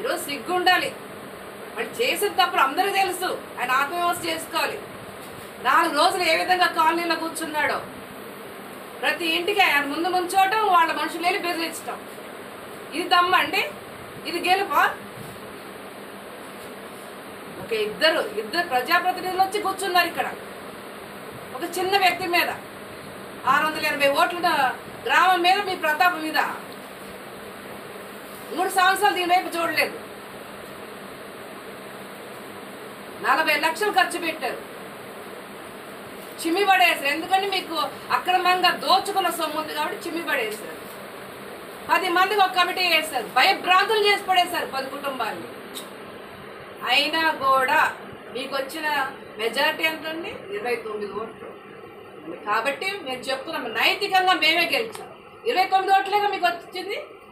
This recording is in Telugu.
ఈరోజు సిగ్గు ఉండాలి వాళ్ళు చేసిన తప్పుడు అందరికీ తెలుసు ఆయన ఆత్మవిమర్శ చేసుకోవాలి నాలుగు రోజులు ఏ విధంగా కాలనీలో కూర్చున్నాడో ప్రతి ఇంటికి ఆయన ముందు నుంచోవటం వాళ్ళ మనుషులు వెళ్ళి బెదిరించటం ఇది దమ్మ అండి ఇది గెలుపా ఒక ఇద్దరు ఇద్దరు ప్రజాప్రతినిధులు వచ్చి కూర్చున్నారు ఇక్కడ ఒక చిన్న వ్యక్తి మీద ఆరు వందల ఎనభై ఓట్ల గ్రామం మీద మీ ప్రతాపం మీద మూడు సంవత్సరాలు దీని వైపు చూడలేదు నలభై లక్షలు ఖర్చు పెట్టారు చిమ్మి పడేసారు ఎందుకంటే మీకు అక్రమంగా దోచుకున్న సొమ్ము ఉంది కాబట్టి చిమ్మి పడేసారు పది మందికి ఒక కమిటీ వేశారు భయభ్రాంతులు చేసి పడేశారు పది కుటుంబాన్ని అయినా కూడా మీకు వచ్చిన మెజారిటీ ఎంతండి ఇరవై తొమ్మిది ఓట్లు కాబట్టి మేము చెప్తున్నాం నైతికంగా మేమే గెలిచాం ఇరవై తొమ్మిది ఓట్లేగా మీకు వచ్చింది